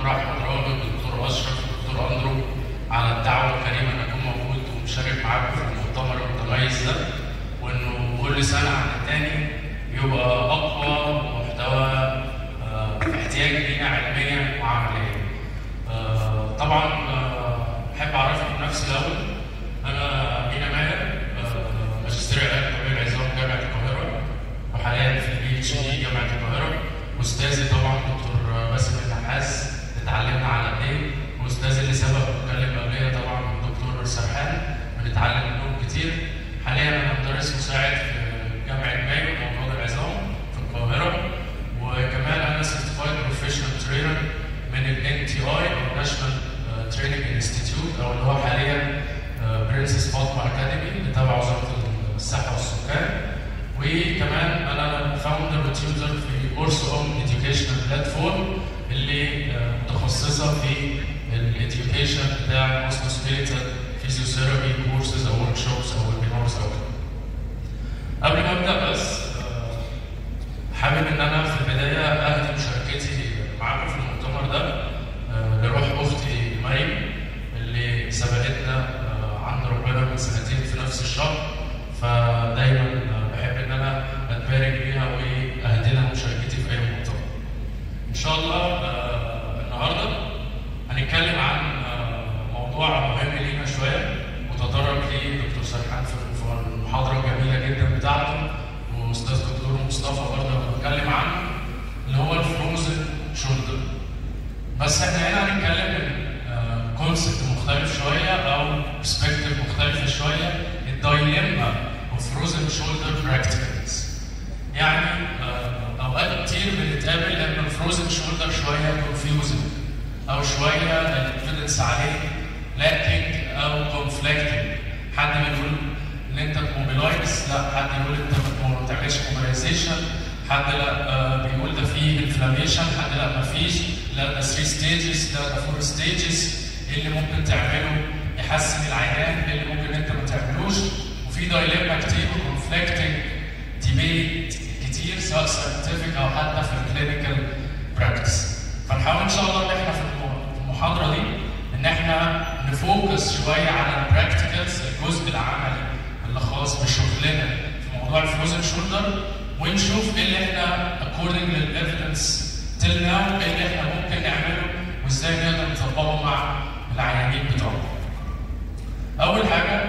الدكتور احمد راغب والدكتور اشرف والدكتور اندرو على الدعوه الكريمه ان اكون موجود ومشارك معاكم في المؤتمر المتميز ده وانه كل سنه عن التاني يبقى اقوى ومحتوى آه، في احتياج لينا علميا وعمليا. آه، طبعا آه، احب اعرفكم بنفسي الاول انا مينا ماهر آه، ماجستير علاج طبيب العظام جامعه القاهره وحاليا في البي اتش دي جامعه القاهره واستاذي طبعا دكتور باسم النحاس اتعلمنا على ايه واستاذي اللي سبق واتكلم قبليه طبعا الدكتور سرحان بنتعلم منهم كتير حاليا انا مدرس مساعد في جامعه مايو امراض العظام في القاهره وكمان انا سيرتيفايد بروفيشنال ترينر من الان تي اي او ناشونال تريننج انستيتيوت او اللي هو حاليا برنسس فاطمه اكاديمي اللي تبع وزاره الصحه والسكان وكمان انا فاوندر وتيوتر في كورس اون اديوكيشنال بلاتفورم اللي آه، متخصصه في الاديوكيشن بتاع مسكوسكيليتال فيزيوثيرابي كورسز او ورك شوبس او ويبينارز او كده. قبل ما ابدا بس آه، حابب ان انا في البدايه اهدي مشاركتي معاكم في المؤتمر ده آه، لروح اختي مريم اللي سبقتنا آه، عند ربنا من سنتين في نفس الشهر فدايما آه، بحب ان انا اتبارك بيها واهدي لها مشاركتي في اي مؤتمر. ان شاء الله آه، النهارده هنتكلم عن آه، موضوع مهم لينا شويه وتطرق ليه دكتور سرحان في في المحاضره الجميله جدا بتاعته واستاذ دكتور مصطفى برضه بنتكلم عنه اللي هو الفروزن شولدر. بس احنا هنا هنتكلم من كونسبت مختلف شويه او برسبكتيف مختلفه شويه الدايليما اوف فروزن شولدر براكتيكالز. يعني آه، اوقات كتير بنتقابل ان الفروزن شولدر شويه كونفيوزنج او شويه الانفيدنس عليه لاكينج او كونفليكتنج حد بيقول ان انت موبيلايز لا حد يقول انت ما بتعملش موبيلايزيشن حد لا آه، بيقول ده فيه انفلاميشن حد لا ما فيش لا ده 3 ستيجز لا ده 4 ستيجز ايه اللي ممكن تعمله يحسن العيان ايه اللي ممكن انت ما تعملوش وفي دايليما كتير وكونفليكتنج ديبيت كتير سواء ساينتفك او حتى في الكلينيكال براكتس فنحاول ان شاء الله ان احنا في الم- في المحاضره دي ان احنا نفوكس شويه على البراكتيكالز الجزء العملي اللي خاص بشغلنا في موضوع الفروزن شولدر ونشوف ايه اللي احنا according للايفيدنس تيل ناو ايه اللي احنا ممكن نعمله وازاي نقدر نطبقه مع العيانين بتوعنا. اول حاجه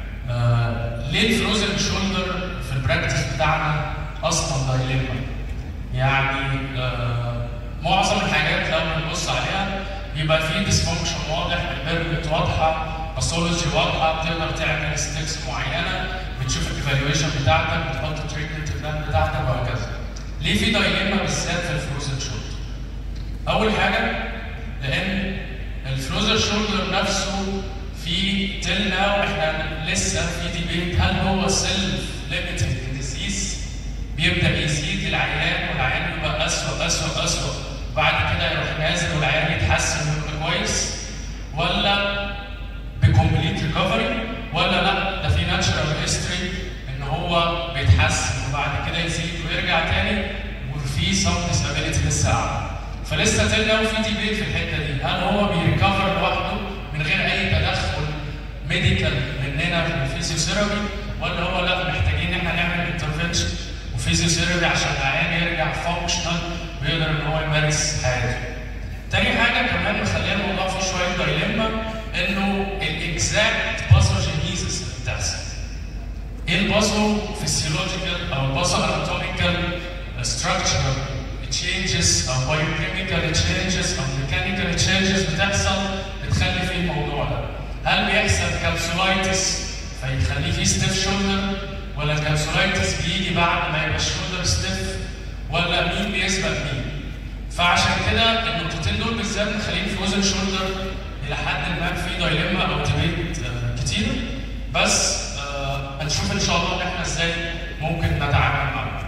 آه ليه الفروزن شولدر في البراكتس بتاعنا اصلا دايليما يعني آه معظم الحاجات لو بنبص عليها يبقى في ديسفانكشن واضح البيرمنت واضحه باثولوجي واضحه بتقدر تعمل ستيكس معينه بتشوف الايفالويشن بتاعتك بتحط التريتمنت بلان بتاعتك وهكذا ليه في دايليما بالذات في الفروزن شولدر اول حاجه لان الفروزر شولدر نفسه في تل ناو احنا لسه في ديبيت هل هو سيلف ليميتنج ديزيز بيبدا يزيد للعيان والعيان يبقى اسوء اسوء اسوء بعد كده يروح نازل والعيان يتحسن ويبقى كويس ولا بكومبليت ريكفري ولا لا ده في ناتشرال هيستوري ان هو بيتحسن وبعد كده يزيد ويرجع تاني وفي سم ديسابيلتي لسه قاعده فلسه تلقى في ديبيت في الحته دي هل هو بيريكفر لوحده من غير اي تدخل ميديكال مننا في الفيزيوثيرابي ولا هو لا محتاجين ان احنا نعمل انترفنشن وفيزيوثيرابي عشان العيان يرجع فانكشنال ويقدر ان هو يمارس حياته. تاني حاجه كمان مخليه الموضوع فيه شويه دايليما انه الاكزاكت باثوجينيزيس اللي بتحصل. ايه الباثو فيسيولوجيكال او الباثو اناتوميكال ستراكشر تشينجز او بايوكيميكال تشينجز او ميكانيكال تشينجز بتحصل بتخلي فيه الموضوع ده. هل بيحصل كابسولايتس فيخليه فيه ستيف شولدر ولا الكابسولايتس بيجي بعد ما يبقى الشولدر ستيف ولا مين بيسبق مين؟ فعشان كده النقطتين دول بالذات مخلين فروزن شولدر الى حد ما في دايليما او ديبيت آه، كتير بس آه، هنشوف ان شاء الله ان احنا ازاي ممكن نتعامل معاه.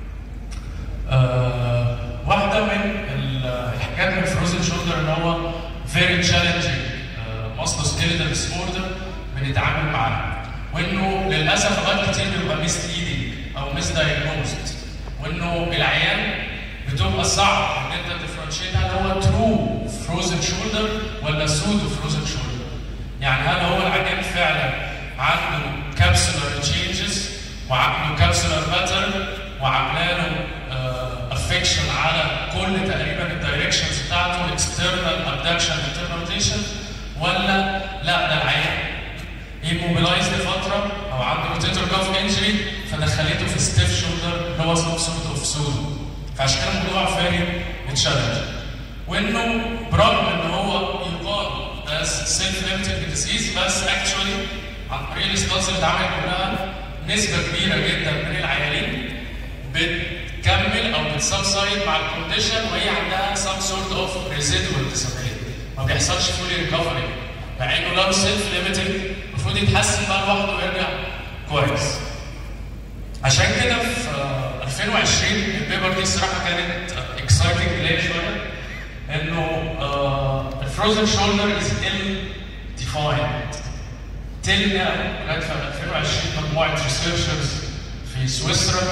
آه، واحده من ال- الحاجات من الفروزن شولدر ان هو فيري تشالنجينج ماسلو سكيلتال ديس اوردر بنتعامل معاه وانه للاسف اوقات كتير بيبقى ميس ليدنج او ميس دايجنوزد وانه العيان بتبقى صعب ان انت تفرنشيت هل هو ترو فروزن شولدر ولا سودو فروزن شولدر يعني هل هو العيان فعلا عنده كابسولار تشينجز وعنده كابسولار باترن وعامله له افكشن على كل تقريبا الدايركشنز بتاعته اكسترنال ابدكشن انترنال روتيشن ولا لا ده العيان ايموبيلايز لفتره او عنده روتيتور كاف انجري فدخلته في ستيف شولدر اللي هو سب سورت اوف سودو فعشان كده الموضوع فاري تشالنج وانه برغم ان هو يقال as self-limited disease بس actually عن طريق الاستادز اللي اتعملت كلها نسبه كبيره جدا من العيانين بتكمل او بتسبسايد مع الكونديشن وهي عندها some sort of residual disability ما بيحصلش fully recovery مع انه لو سيلف ليميتنج المفروض يتحسن بقى لوحده ويرجع كويس عشان كده في 2020 البيبر دي الصراحه كانت اكسايتنج ليا شويه انه الفروزن شولدر از ال ديفايند تل ناو لغايه في 2020 مجموعه ريسيرشرز في سويسرا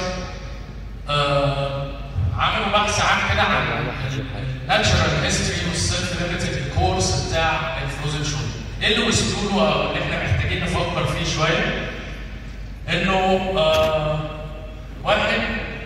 آه عملوا بحث عن كده عن الناتشرال هيستوري والسيلف ليميتد كورس بتاع الفروزن شولدر ايه اللي وصلوا له اللي احنا محتاجين نفكر فيه شويه انه آه واحد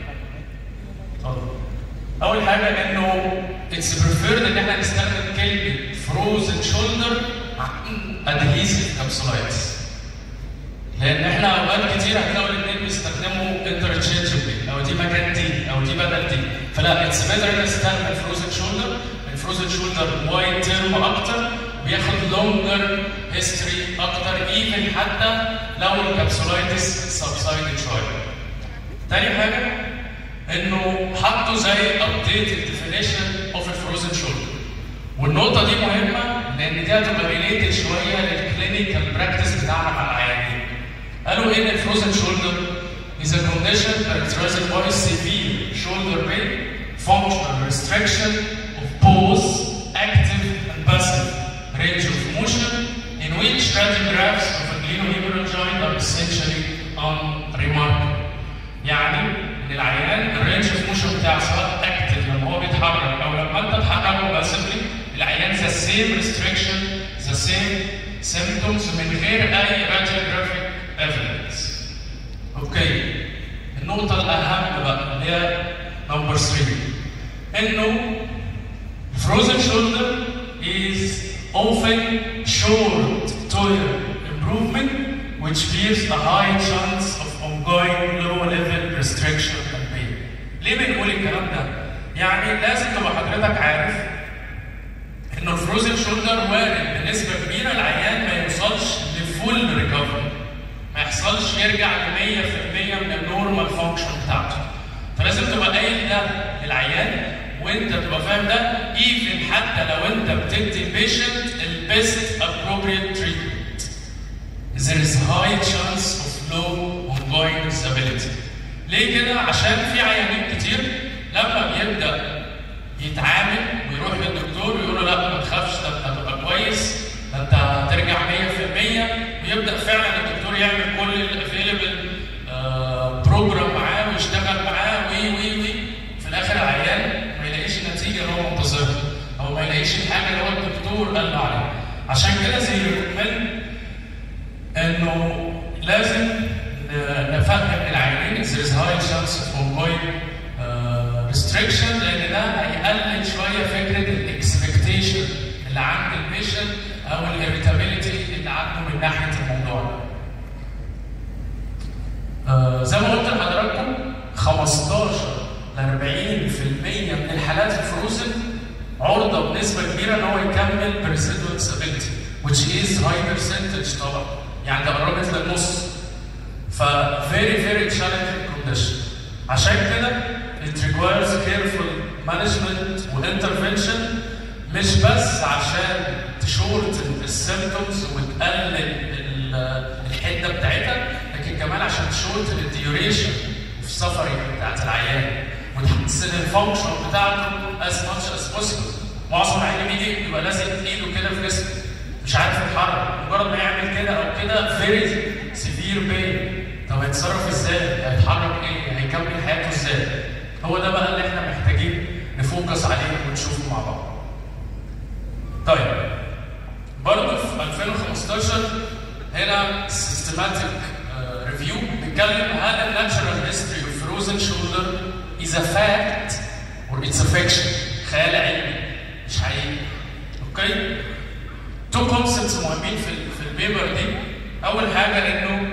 اول حاجه انه اتس بريفيرد ان احنا نستخدم كلمه فروزن شولدر عن ادهيسيف كابسولايتس لان احنا اوقات كتير هتلاقوا الاثنين بيستخدموا انترتشينجبلي او دي مكان دي او دي بدل دي فلا اتس بيتر ان نستخدم الفروزن شولدر الفروزن شولدر وايد تيرم اكتر بياخد لونجر هيستوري اكتر ايفن حتى لو الكابسولايتس سبسايدد شويه. تاني حاجه انه حطوا زي ابديت ديفينيشن اوف الفروزن شولدر. والنقطه دي مهمه لان دي هتبقى ريليتد شويه للكلينيكال براكتس بتاعنا مع العيانين. قالوا ان الفروزن شولدر is a condition characterized by severe shoulder pain, functional restriction of pose, active and passive range of motion in which radiographs of a glenohumeral joint are essentially unremarkable. يعني ان العيان الرينج اوف موشن بتاعه سواء اكتف لما هو بيتحرك او لما انت تحركه باسفلي العيان ذا سيم ريستريكشن ذا سيم سيمبتومز من غير اي راديوجرافيك ايفيدنس. اوكي النقطة الأهم بقى اللي هي نمبر 3 إنه frozen shoulder is often short term improvement which leaves a high chance of ongoing low level restriction and pain. ليه بنقول الكلام ده؟ يعني لازم تبقى حضرتك عارف انه الفروزن شولدر وارد بنسبه كبيره العيان ما يوصلش لفول ريكفري. ما يحصلش يرجع ل 100% من النورمال فانكشن بتاعته. فلازم تبقى قايل ده للعيان وانت تبقى فاهم ده ايفن حتى لو انت بتدي البيشنت البيست appropriate treatment. There is high chance of low ongoing disability. ليه كده؟ عشان في عيانين كتير لما بيبدا يتعامل ويروح للدكتور ويقول له لا ما تخافش ده انت هتبقى كويس ده انت هترجع 100% ويبدا فعلا الدكتور يعمل كل الافيلبل بروجرام معاه ويشتغل معاه وي وي وي في الاخر العيان ما يلاقيش النتيجه اللي هو منتظرها او ما يلاقيش الحاجه اللي هو الدكتور قال له عليها عشان كده زي ريكومند انه لازم نفهم العيانين there is high chance of ongoing uh, restriction لان ده هيقلل شويه فكره الاكسبكتيشن اللي عند البيشنت او الاريتابيلتي اللي عنده من ناحيه الموضوع uh, زي ما قلت لحضراتكم 15 ل 40% من الحالات الفروزن عرضه بنسبه كبيره ان هو يكمل بريسيدوال disability which is high percentage طبعا يعني ده قربت للنص ف very very challenging condition عشان كده it requires careful management و intervention مش بس عشان تشورت السيمتومز وتقلل الحده بتاعتها لكن كمان عشان تشورت الديوريشن في السفري بتاعت العيان وتحسن الفانكشن بتاعته as much as possible معظم العيان بيجي يبقى لازق ايده كده في جسمه مش عارف يتحرك مجرد ما يعمل كده او كده very severe pain طب هيتصرف ازاي؟ هيتحرك ايه؟ هيكمل حياته ازاي؟ هو ده بقى اللي احنا محتاجين نفوكس عليه ونشوفه مع بعض. طيب برضه في 2015 هنا سيستماتيك ريفيو بيتكلم هل الناتشرال هيستوري اوف فروزن شولدر از ا فاكت اور اتس ا فيكشن خيال علمي مش حقيقي اوكي تو كونسبتس مهمين في ال- في البيبر دي اول حاجه انه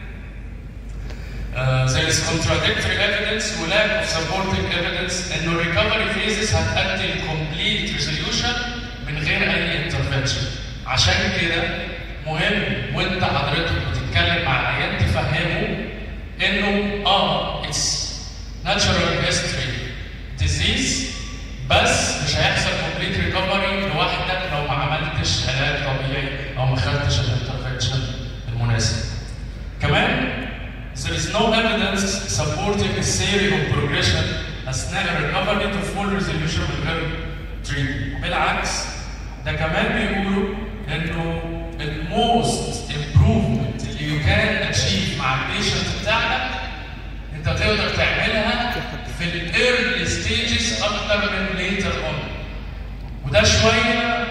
Uh, there is contradictory evidence و lack of supporting evidence انه recovery phases هتأدي ل complete resolution من غير اي intervention عشان كده مهم وانت حضرتك بتتكلم مع العيان تفهمه انه اه it's natural history disease بس مش هيحصل complete recovery لوحدك لو ما عملتش علاج طبيعي او ما خدتش الانترفنشن المناسب. كمان there is no evidence supporting a theory of progression اثناء الريكفري to full resolution من غير treatment. بالعكس ده كمان بيقولوا انه الموست improvement اللي you can achieve مع البيشنت بتاعتك انت تقدر تعملها في الايرلي ستيجز اكتر من ليتر اون وده شويه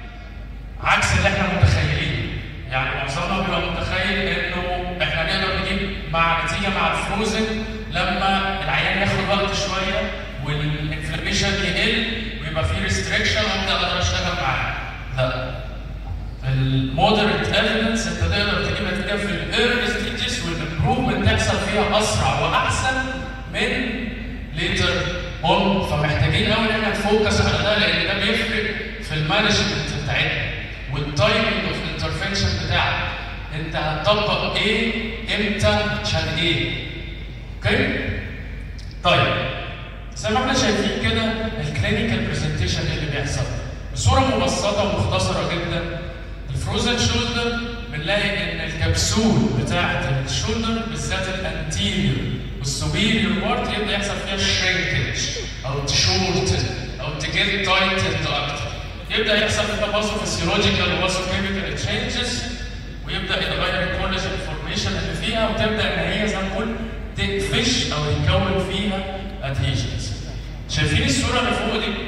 عكس اللي احنا متخيلينه يعني معظمنا بيبقى متخيل انه احنا نقدر نجيب مع نتيجه مع الفروزن لما العيان ياخد وقت شويه والانفلاميشن يقل ويبقى في ريستريكشن وابدا اقدر اشتغل معاه لا المودريت ايفيدنس انت تقدر تجيب نتيجه في الايرلي ستيجز والامبروفمنت تحصل فيها اسرع واحسن من ليتر اون فمحتاجين قوي ان احنا نفوكس على ده لان ده بيفرق في المانجمنت بتاعتنا والتايمنج اوف انترفنشن بتاعك انت هتطبق ايه امتى عشان ايه اوكي طيب زي ما احنا شايفين كده الكلينيكال برزنتيشن اللي بيحصل بصوره مبسطه ومختصره جدا الفروزن شولدر بنلاقي ان الكبسول بتاعه الشولدر بالذات الانتيريور والسوبيريور بارت يبدا يحصل فيها شرينكج او تشورتن او تجيت تايتند اكتر يبدا يحصل فيها بازو فيسيولوجيكال وبازو كيميكال تشينجز ويبدا يتغير الكولاجين فورميشن اللي فيها وتبدا ان هي زي ما نقول تقفش او يتكون فيها ادهيجنز شايفين الصوره اللي فوق دي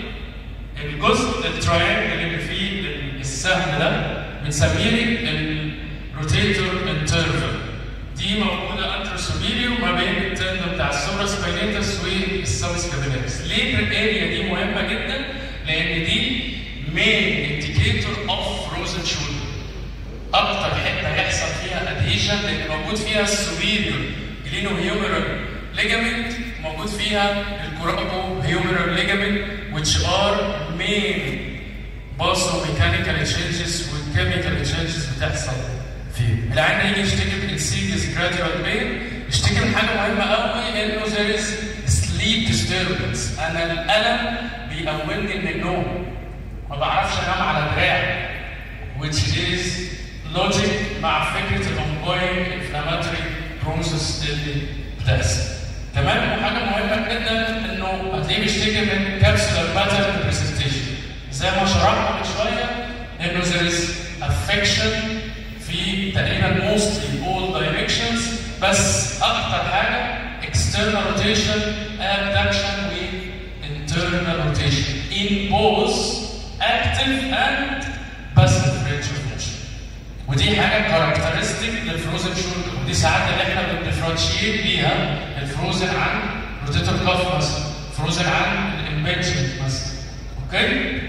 الجزء التراينجل اللي فيه السهم ده بنسميه الروتيتور انترفل دي موجوده انتر سوبيريور ما بين التندم بتاع السوبرا سباينيتس والسبس كابيلاريس ليه الاريا دي مهمه جدا لان دي مين انديكيتور اوف فروزن شولدر اكتر حته هيحصل فيها ادهيشن لان موجود فيها السوبيريور جلينو هيومرال ليجامنت موجود فيها الكورابو هيومرال ليجامنت which are main باثوميكانيكال تشينجز والكيميكال تشينجز بتحصل فيه. العيان هيجي يشتكي بانسيديوس جراديوال بين يشتكي من حاجه مهمه قوي انه there is sleep disturbance انا الالم بيقومني من النوم ما بعرفش انام على دراعي which is logic مع فكره الاونجوينج inflammatory process اللي بتحصل. كمان حاجه مهمه جدا انه هتلاقيه بيشتكي من كابسولار باترن برزنتيشن زي ما شرحنا من شويه انه there is affection في تقريبا mostly all directions بس اكتر حاجه external rotation abduction و internal rotation in both active and passive range of motion ودي حاجه كاركترستيك للفروزن شولدر ودي ساعات اللي احنا بندفرنشيت بيها الفروزن عن روتيتور كاف مثلا فروزن عن الامبنشن مثلا اوكي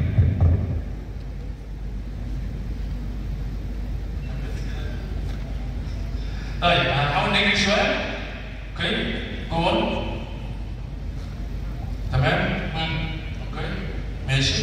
طيب هنحاول نجري شويه اوكي جوه تمام مم. اوكي ماشي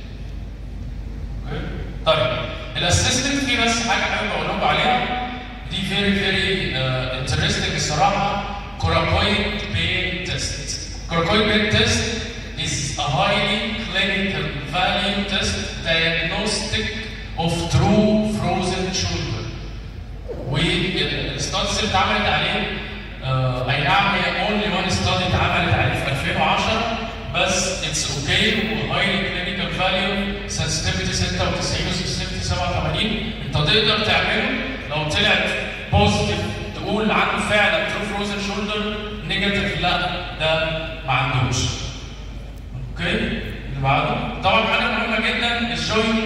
اوكي طيب الاسيستنت في بس حاجه حابب اقول لكم عليها دي فيري فيري انترستنج الصراحه كوراكويد بين تيست كوراكويد بين تيست is a highly clinical value test diagnostic of true frozen shoulder والستادز اللي اتعملت عليه آه، اي نعم هي اونلي وان ستادي اتعملت عليه في 2010 بس اتس اوكي وهايلي كلينيكال فاليو سنسيتيفيتي 96 وسنسيتيفيتي 87 انت تقدر تعمله لو طلعت بوزيتيف تقول عنده فعلا ترو فروزن شولدر نيجاتيف لا ده ما عندوش اوكي اللي بعده طبعا حاجه مهمه جدا الجوينت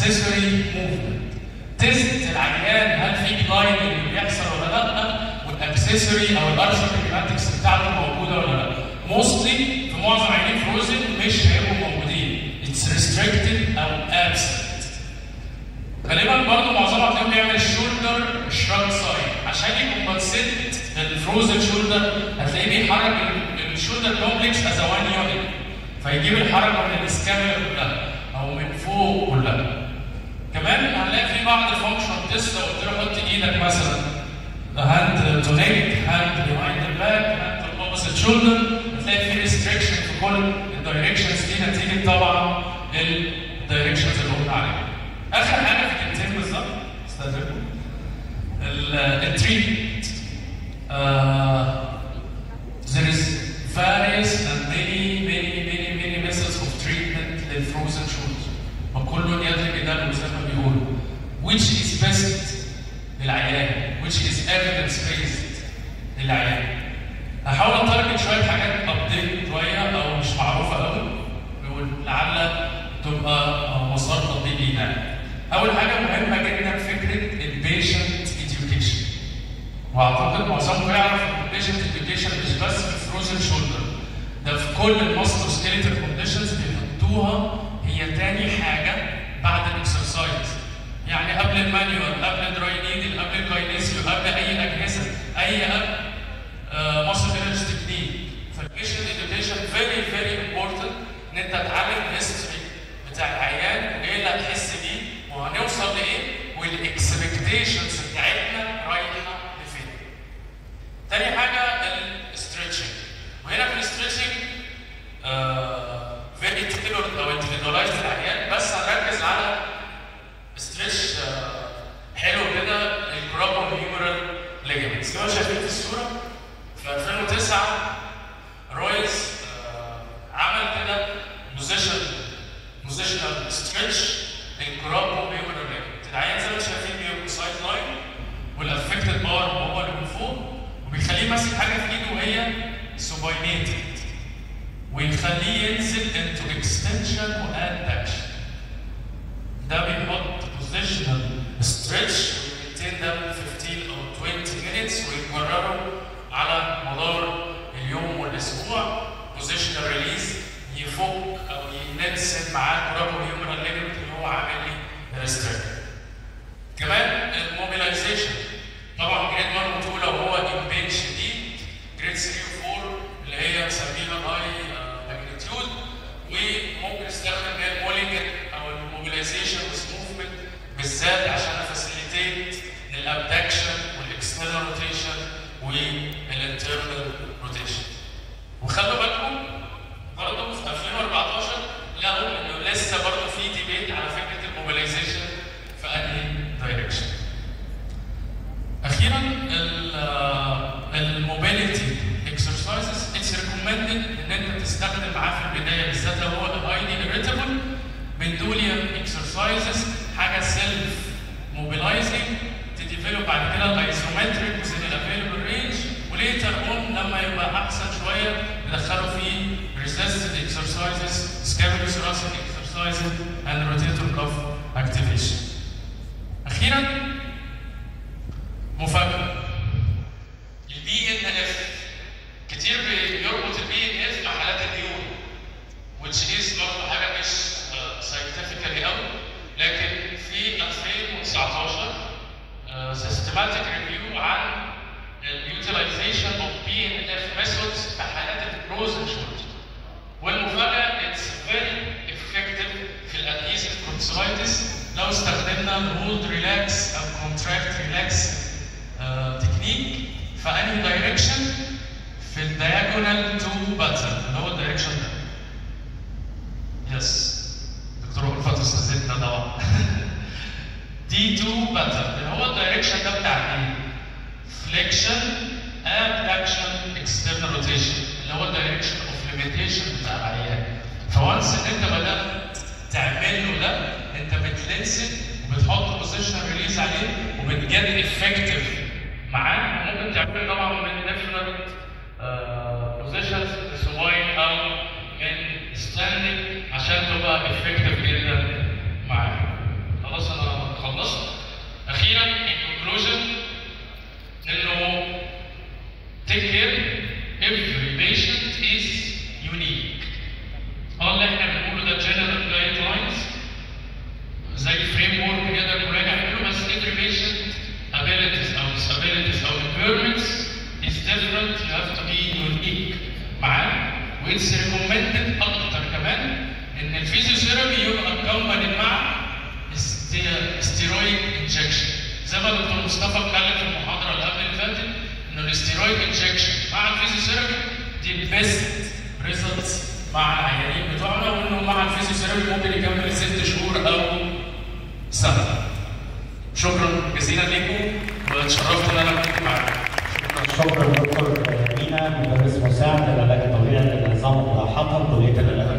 والاكسسوري موفمنت تيست العيان هل في جلايدنج بيحصل ولا لا والاكسسوري او الارثروكيماتكس بتاعته موجوده ولا لا موستلي في معظم عيانين فروزن مش هيبقوا موجودين اتس ريستريكتد او ابسنت غالبا برضه معظمهم هتلاقيهم بيعمل شولدر شراج ساين عشان يكمبنسيت الفروزن شولدر هتلاقيه بيحرك الشولدر كومبلكس از وان يونت فيجيب الحركه من الاسكاميلا كلها او من فوق كلها كمان هنلاقي في بعض الفانكشن تيست لو قلت له حط ايدك مثلا هاند تو نيك هاند بيهايند الباك هاند تو الاوبوزيت شولدر هتلاقي في ريستريكشن في كل الدايركشنز دي نتيجه طبعا الدايركشنز اللي قلنا عليها اخر حاجه في كلمتين بالظبط استاذنكم التريتمنت there is various and many many many many methods of treatment للفروزن شولدر وكل يدري بداله زي ما بيقولوا which is best للعيان which is evidence based للعيان هحاول اتارجت شويه حاجات ابديت شويه او مش معروفه قوي لعل تبقى مسار تطبيقي لينا اول حاجه مهمه جدا فكره البيشنت education واعتقد معظمكم يعرف ان البيشنت education مش بس في الفروزن شولدر ده في كل الماستر سكيلتال كونديشنز بيحطوها هي تاني حاجه بعد الاكسرسايز يعني قبل المانيوال قبل الدراي نيدل قبل الكاينيسيو قبل اي اجهزه اي ماسل انرجي تكنيك فالبيشنت education فيري فيري امبورتنت ان انت تتعلم الهيستوري بتاع العيان وايه اللي هتحس بيه وهنوصل لايه والاكسبكتيشنز بتاعتنا رايحه لفين. تاني حاجه الاسترتشنج وهنا في الاسترتشنج فيري تيلورد او اندفيدولايزد العيان بس هنركز على استرتش حلو كده الجرابو هيومرال ليجمنتس زي ما شايفين في الصوره في 2009 رويس عمل كده بوزيشن بوزيشنال ستريتش الجرابو هيومرال ليجمنت العيان زي ما شايفين بيبقى سايد لاين والافكتد باور هو اللي من فوق وبيخليه ماسك حاجه في ايده وهي سوباينيتد ويخليه ينزل انتو اكستنشن وادكشن ده بيحط بوزيشنال ستريتش ويمتين ده 15 او 20 minutes ويكرره على مدار اليوم والاسبوع بوزيشنال ريليز يفك او ينزل معاه كرابو هيومرال ليجمنت اللي هو عامل لي ريستريكت كمان الموبيلايزيشن طبعا جريد 1 و 2 لو هو امبين شديد جريد 3 و 4 اللي هي بنسميها هاي ماجنتيود وممكن نستخدم هي المولينج او الموبيلايزيشن موفمنت بالذات عشان افاسيليتيت الابدكشن والاكسترنال روتيشن والانترنال روتيشن وخلوا بالكم برضه في 2014 لقوا انه لسه برضه في ديبيت على فكره الموبيلايزيشن في انهي دايركشن. اخيرا الموبيليتي اكسرسايزز اتس ريكومندد ان انت تستخدم معاه في البدايه بالذات لو هو هايلي اريتابل بندوليان اكسرسايزز حاجه سيلف موبيلايزنج تديفلوب بعد كده الايزومتريك وزن الافيلبل رينج وليتر اون لما يبقى احسن شويه ندخله فيه resisted exercises, scapulothoracic exercises, and rotator cuff activation. أخيرا مفاجأة البي ان اف كتير بيربط البي ان اف مع حالات النيون which is برضه حاجة مش scientifically قوي لكن في 2019 uh, systematic review عن utilization of BNF methods في حالات البروزن شورت والمفاجأة it's very effective في الادهيسيف كونسرايتس لو استخدمنا هولد ريلاكس او كونتراكت ريلاكس تكنيك في انهي دايركشن في الدياجونال تو باترن اللي هو الدايركشن ده يس دكتور ألفت استاذتنا طبعا دي تو باترن اللي هو الدايركشن ده بتاع ايه؟ فليكشن abduction external rotation اللي هو الدايركشن اوف ليميتيشن بتاع العيان فوانس ان انت بدات تعمل له ده انت بتلنسد وبتحط بوزيشن ريليز عليه وبتجد افكتيف معاه ممكن تعمل طبعا من ديفرنت بوزيشنز سواين او من ستاندنج عشان تبقى افكتيف جدا معاه الفيزيوثيرابي يبقى كومباني مع ستيرويد انجكشن زي ما دكتور مصطفى اتكلم في المحاضره اللي قبل اللي فاتت انه الاستيرويد انجكشن مع الفيزيوثيرابي دي البيست ريزلتس مع العيانين بتوعنا وانه مع الفيزيوثيرابي ممكن يكمل ست شهور او سنه. شكرا جزيلا لكم واتشرفت ان انا كنت معاكم. شكرا دكتور مينا مدرس مساعد للعلاج الطبيعي لنظام الحطب كليه العلاج